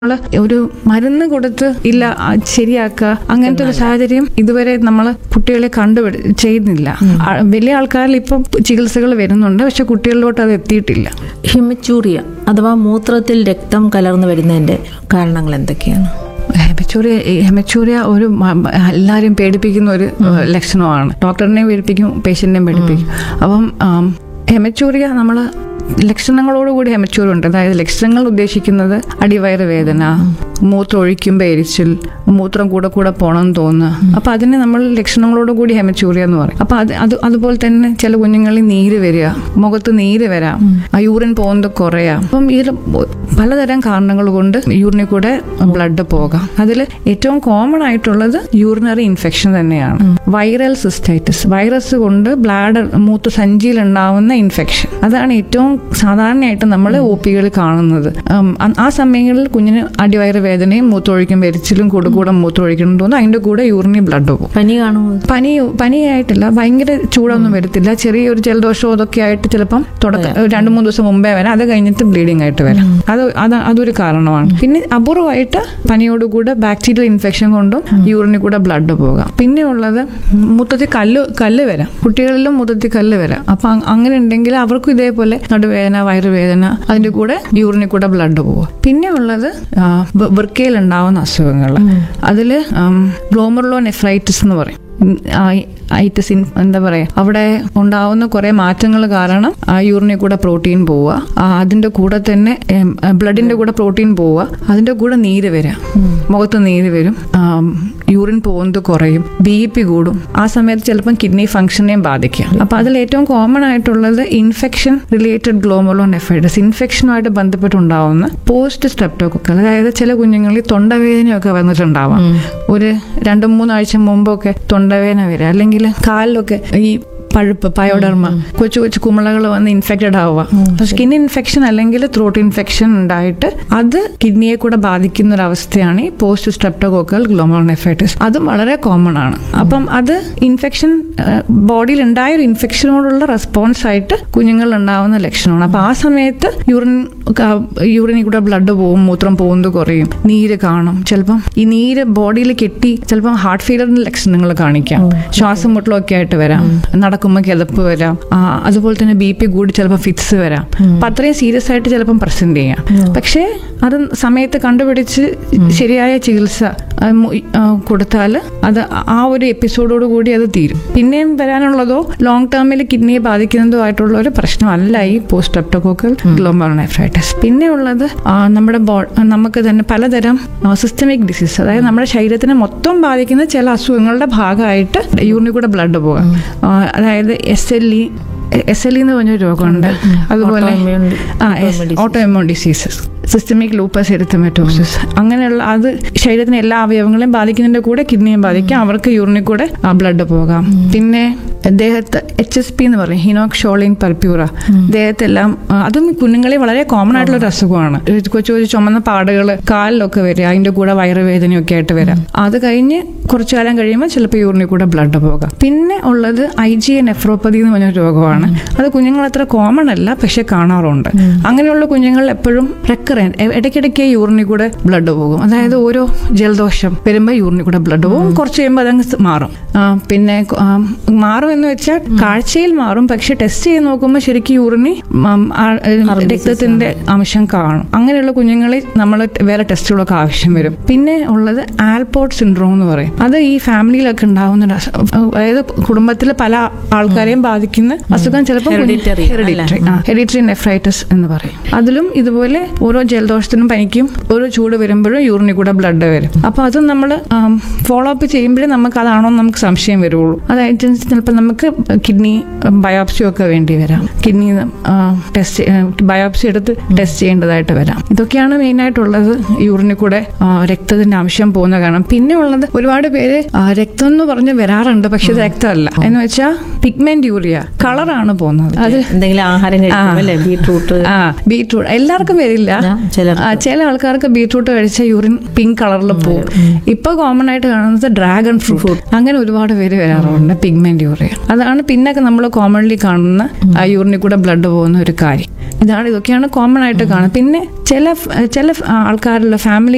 നമ്മള് ഒരു മരുന്ന് കൊടുത്ത് ഇല്ല ആ, ശരിയാക്കുക അങ്ങനത്തെ ഒരു സാഹചര്യം ഇതുവരെ നമ്മൾ കുട്ടികളെ കണ്ടുപിടി ചെയ്യുന്നില്ല ആ, വലിയ ആൾക്കാരിൽ ഇപ്പം ചികിത്സകൾ വരുന്നുണ്ട് പക്ഷെ കുട്ടികളിലോട്ട് അത് എത്തിയിട്ടില്ല ഹിമച്ചൂറിയ അഥവാ മൂത്രത്തിൽ രക്തം കലർന്നു വരുന്നതിന്റെ കാരണങ്ങൾ എന്തൊക്കെയാണ് ഹെമച്ചൂറിയ ഹെമച്ചൂറിയ ഒരു മ- മ- എല്ലാവരെയും പേടിപ്പിക്കുന്ന ഒരു ഏഹ്, ലക്ഷണമാണ് ഡോക്ടറിനെയും പേടിപ്പിക്കും പേഷ്യന്റിനെയും പേടിപ്പിക്കും അപ്പം ആം, ഹെമച്ചൂറിയ നമ്മൾ ലക്ഷണങ്ങളോടുകൂടി ഹെമച്ചൂറിയ ഉണ്ട് അതായത് ലക്ഷണങ്ങൾ ഉദ്ദേശിക്കുന്നത് അടിവയറ് വേദന മൂത്രം ഒഴിക്കുമ്പോൾ എരിച്ചിൽ മൂത്രം കൂടെ കൂടെ പോകണമെന്ന് തോന്നുക അപ്പൊ അതിന് നമ്മൾ ലക്ഷണങ്ങളോട് കൂടി ഹെമച്ചൂറിയ എന്ന് പറയും അപ്പൊ അത് അത് അതുപോലെ തന്നെ ചില കുഞ്ഞുങ്ങളിൽ നീര് വരിക മുഖത്ത് നീര് വരാം ആ യൂറിൻ പോകുന്നത് കുറയാം അപ്പം ഇതിൽ പലതരം കാരണങ്ങൾ കൊണ്ട് യൂറിനിൽ കൂടെ ബ്ലഡ് പോകാം അതിൽ ഏറ്റവും കോമൺ ആയിട്ടുള്ളത് യൂറിനറി ഇൻഫെക്ഷൻ തന്നെയാണ് വൈറൽ സിസ്റ്റൈറ്റിസ് വൈറസ് കൊണ്ട് ബ്ലാഡർ മൂത്ത് സഞ്ചിയിൽ ഉണ്ടാവുന്ന ഇൻഫെക്ഷൻ അതാണ് ഏറ്റവും സാധാരണയായിട്ട് നമ്മൾ ഒ പികളിൽ കാണുന്നത് ഉം, ആ- ആ സമയങ്ങളിൽ കുഞ്ഞിന് അടിവയറ് വേദനയും മൂത്രമൊഴിക്കുമ്പോൾ എരിച്ചിലും കൂടെ കൂടെ മൂത്രമൊഴിക്കണം തോന്നുന്നു അതിന്റെ കൂടെ യൂറിനി ബ്ലഡ് പോകും പനി കാണുമോ പനി പനിയായിട്ടില്ല ഭയങ്കര ചൂടൊന്നും വരത്തില്ല ചെറിയൊരു ജലദോഷമോ അതൊക്കെ ആയിട്ട് ചിലപ്പം തുടക്കം രണ്ട് മൂന്ന് ദിവസം മുമ്പേ വരാം അത് കഴിഞ്ഞിട്ട് ബ്ലീഡിംഗ് ആയിട്ട് വരാം അത് അത് അതൊരു കാരണമാണ് പിന്നെ അപൂർവമായിട്ട് പനിയോടുകൂടെ ബാക്ടീരിയൽ ഇൻഫെക്ഷൻ കൊണ്ടും യൂറിനിൽ കൂടെ ബ്ലഡ് പോകാം പിന്നെ ഉള്ളത് മൂത്രത്തിൽ കല്ല് കല്ല് വരാം കുട്ടികളിലും മൂത്രത്തിൽ കല്ല് വരാം അപ്പൊ അ- അങ്ങനെ ഉണ്ടെങ്കിൽ അവർക്കും ഇതേപോലെ നടുവേദന വയറുവേദന അതിന്റെ കൂടെ യൂറിനിൽ കൂടെ ബ്ലഡ് പോവുക പിന്നെ ഉള്ളത് ആ, വൃ- വൃക്കയിൽ ഉണ്ടാവുന്ന അസുഖങ്ങൾ അതിൽ ഗ്ലോമർലോ നെഫ്രൈറ്റിസ് എന്ന് പറയും ഉം, ആ- ഐറ്റിസ് ഇൻ- എന്താ പറയാ അവിടെ ഉണ്ടാവുന്ന കുറെ മാറ്റങ്ങൾ കാരണം ആ യൂറിനിൽ കൂടെ പ്രോട്ടീൻ പോവുക ആ, അതിന്റെ കൂടെ തന്നെ ബ്ലഡിന്റെ കൂടെ പ്രോട്ടീൻ പോവുക അതിന്റെ കൂടെ നീര് വരാം മുഖത്ത് നീര് വരും ആം, യൂറിൻ പോകുന്നത് കുറയും ബി പി കൂടും ആ സമയത്ത് ചിലപ്പം കിഡ്നി ഫംഗ്ഷനെയും ബാധിക്കാം അപ്പൊ അതിൽ ഏറ്റവും കോമൺ ആയിട്ടുള്ളത് ഇൻഫെക്ഷൻ റിലേറ്റഡ് ഗ്ലോമോളോ നെഫൈഡസ് ഇൻഫെക്ഷനുമായിട്ട് ബന്ധപ്പെട്ടുണ്ടാവുന്ന പോസ്റ്റ് സ്ട്രെപ്റ്റോക്കൊക്കൽ അതായത് ചില കുഞ്ഞുങ്ങളിൽ തൊണ്ടവേദനയൊക്കെ വന്നിട്ടുണ്ടാവാം ഒരു രണ്ട് മൂന്നാഴ്ച മുമ്പൊക്കെ തൊണ്ടവേദന വരിക അല്ലെങ്കിൽ കാലിലൊക്കെ ഈ പഴുപ്പ് പയോഡർമ കൊച്ചു കൊച്ചു കുമിളകൾ വന്ന് ഇൻഫെക്റ്റഡ് ആവുക സ്കിൻ ഇൻഫെക്ഷൻ അല്ലെങ്കിൽ ത്രോട്ട് ഇൻഫെക്ഷൻ ഉണ്ടായിട്ട് അത് കിഡ്നിയെ കൂടെ ബാധിക്കുന്ന ഒരു അവസ്ഥയാണ് ഈ പോസ്റ്റ് സ്ട്രെപ്റ്റോകോക്കൽ ഗ്ലോമോണെഫൈറ്റിസ് അതും വളരെ കോമൺ ആണ് അപ്പം അത് ഇൻഫെക്ഷൻ ബോഡിയിൽ ഉണ്ടായ ഒരു ഇൻഫെക്ഷനോടുള്ള റെസ്പോൺസ് ആയിട്ട് കുഞ്ഞുങ്ങളിൽ ഉണ്ടാവുന്ന ലക്ഷണമാണ് അപ്പൊ ആ സമയത്ത് യൂറിൻ യൂറിനിൽ കൂടെ ബ്ലഡ് പോകും മൂത്രം പോകുന്നത് കുറയും നീര് കാണും ചിലപ്പം ഈ നീര് ബോഡിയിൽ കെട്ടി ചിലപ്പം ഹാർട്ട് ഫെയിലറിന്റെ ലക്ഷണങ്ങൾ കാണിക്കാം ശ്വാസം മുട്ടലൊക്കെ ആയിട്ട് വരാം നടക്കുമ്പോൾ കിതപ്പ് വരാം ആ, അതുപോലെ തന്നെ ബി പി കൂടി ചിലപ്പോൾ ഫിറ്റ്സ് വരാം അപ്പൊ അത്രയും സീരിയസ് ആയിട്ട് ചിലപ്പം പ്രസന്റ് ചെയ്യാം പക്ഷേ അത് സമയത്ത് കണ്ടുപിടിച്ച് ശരിയായ ചികിത്സ ആ, മു- ആ, കൊടുത്താൽ അത് ആ ഒരു എപ്പിസോഡോട് കൂടി അത് തീരും പിന്നെയും വരാനുള്ളതോ ലോങ് ടേമിൽ കിഡ്നിയെ ബാധിക്കുന്നതോ ആയിട്ടുള്ള ഒരു പ്രശ്നമല്ല ഈ പോസ്റ്റ് അപ്റ്റോകോക്കൽ ഗ്ലോമോണൈഫ്രൈറ്റിസ് പിന്നെ ഉള്ളത് ആ, നമ്മുടെ ബോ നമുക്ക് തന്നെ പലതരം സിസ്റ്റമിക് ഡിസീസ് അതായത് നമ്മുടെ ശരീരത്തിനെ മൊത്തം ബാധിക്കുന്ന ചില അസുഖങ്ങളുടെ ഭാഗമായിട്ട് യൂറിനിൽ കൂടെ ബ്ലഡ് പോകാം ആ, അതായത് S L E S L E എന്ന് പറഞ്ഞൊരു രോഗമുണ്ട് അതുപോലെ Autoimmune- ആ autoimmune autoimmune diseases systemic lupus erythematosus അങ്ങനെയുള്ള അത് ശരീരത്തിന് എല്ലാ അവയവങ്ങളെയും ബാധിക്കുന്നതിന്റെ കൂടെ കിഡ്നിയും ബാധിക്കാം അവർക്ക് യൂറിനിൽ കൂടെ ബ്ലഡ് പോകാം പിന്നെ ദേഹത്ത് എച്ച് എസ് പി എന്ന് പറയും ഹിനോക് ഷോളിൻ പർപ്യൂറ ദേഹത്തെല്ലാം ആ, അതും കുഞ്ഞുങ്ങളെ വളരെ കോമൺ ആയിട്ടുള്ള ഒരു അസുഖമാണ് ഒരു കൊച്ചു കൊച്ചു ചുമന്ന പാടുകൾ കാലിലൊക്കെ വരിക അതിന്റെ കൂടെ വയറുവേദനയൊക്കെ ആയിട്ട് വരാം അത് കഴിഞ്ഞ് കുറച്ചു കാലം കഴിയുമ്പോൾ ചിലപ്പോൾ യൂറിനിൽ കൂടെ ബ്ലഡ് പോകാം പിന്നെ ഉള്ളത് ഐ ജി നെഫ്രോപ്പതി എന്ന് പറഞ്ഞ രോഗമാണ് അത് കുഞ്ഞുങ്ങൾ അത്ര കോമൺ അല്ല പക്ഷെ കാണാറുണ്ട് അങ്ങനെയുള്ള കുഞ്ഞുങ്ങൾ എപ്പോഴും റെക്കറൻറ്റ് ഇടയ്ക്കിടയ്ക്ക് യൂറിനിൽ കൂടെ ബ്ലഡ് പോകും അതായത് ഓരോ ജലദോഷം വരുമ്പോൾ യൂറിനിൽ കൂടെ ബ്ലഡ് പോകും കുറച്ച് കഴിയുമ്പോൾ അതങ്ങ് സ് മാറും ആ, പിന്നെ ആ, മാറും എന്ന് വെച്ചാൽ കാഴ്ചയിൽ മാറും പക്ഷെ ടെസ്റ്റ് ചെയ്ത് നോക്കുമ്പോൾ ശരിക്കും യൂറിനി ഉം, ആ, രക്തത്തിന്റെ അംശം കാണും അങ്ങനെയുള്ള കുഞ്ഞുങ്ങളിൽ നമ്മൾ വേറെ ടെസ്റ്റുകളൊക്കെ ആവശ്യം വരും പിന്നെ ഉള്ളത് ആൽപോർട്ട് സിൻഡ്രോം എന്ന് പറയും അത് ഈ ഫാമിലിയിലൊക്കെ ഉണ്ടാവുന്ന ഒരു അസു- അതായത് കുടുംബത്തിൽ പല ആൾക്കാരെയും ബാധിക്കുന്ന അസുഖം ചിലപ്പോൾ Hereditary, ഹെറിഡിറ്ററി ഹെറിഡിറ്ററി നെഫ്രൈറ്റിസ് എന്ന് പറയും അതിലും ഇതുപോലെ ഓരോ ജലദോഷത്തിനും പനിക്കും ഓരോ ചൂട് വരുമ്പോഴും യൂറിനിൽ കൂടെ ബ്ലഡ് വരും അപ്പൊ അത് നമ്മൾ ഫോളോ അപ്പ് ചെയ്യുമ്പോഴേ നമുക്ക് അതാണോ എന്ന് നമുക്ക് സംശയം വരുള്ളൂ അതായത് ചിലപ്പോൾ നമുക്ക് കിഡ്നി ബയോപ്സി ഒക്കെ വേണ്ടി വരാം കിഡ്നി ടെസ്റ്റ് ബയോപ്സി എടുത്ത് ടെസ്റ്റ് ചെയ്യേണ്ടതായിട്ട് വരാം ഇതൊക്കെയാണ് മെയിൻ ആയിട്ടുള്ളത് യൂറിനിൽ കൂടെ ആ, രക്തത്തിന്റെ അംശം പോകുന്ന കാരണം പിന്നെ ഉള്ളത് ഒരുപാട് പേര് ആ, രക്തം എന്ന് പറഞ്ഞ് വരാറുണ്ട് പക്ഷെ ഇത് രക്തമല്ല എന്ന് വെച്ചാൽ പിഗ്മെന്റ് യൂറിയ കളറാണ് പോകുന്നത് അത് എന്തെങ്കിലും ആഹാരം കഴിക്കും അല്ലേ ബീട്രൂട്ട് ആ ബീട്രൂട്ട് എല്ലാവർക്കും വരില്ല ആ, ചിലർ ആ, ചില ആൾക്കാർക്ക് ബീട്രൂട്ട് കഴിച്ച യൂറിൻ പിങ്ക് കളറിൽ പോകും ഇപ്പൊ കോമൺ ആയിട്ട് കാണുന്നത് ഡ്രാഗൺ ഫ്രൂട്ട് അങ്ങനെ ഒരുപാട് പേര് വരാറുണ്ട് പിഗ്മെന്റ് യൂറിയ അതാണ് പിന്നൊക്കെ നമ്മൾ കോമൺലി കാണുന്ന ആ യൂറിനിൽ കൂടെ ബ്ലഡ് പോകുന്ന ഒരു കാര്യം ഇതാണ് ഇതൊക്കെയാണ് കോമൺ ആയിട്ട് കാണുന്നത് പിന്നെ ചില ചില ആൾക്കാരിലുള്ള ഫാമിലി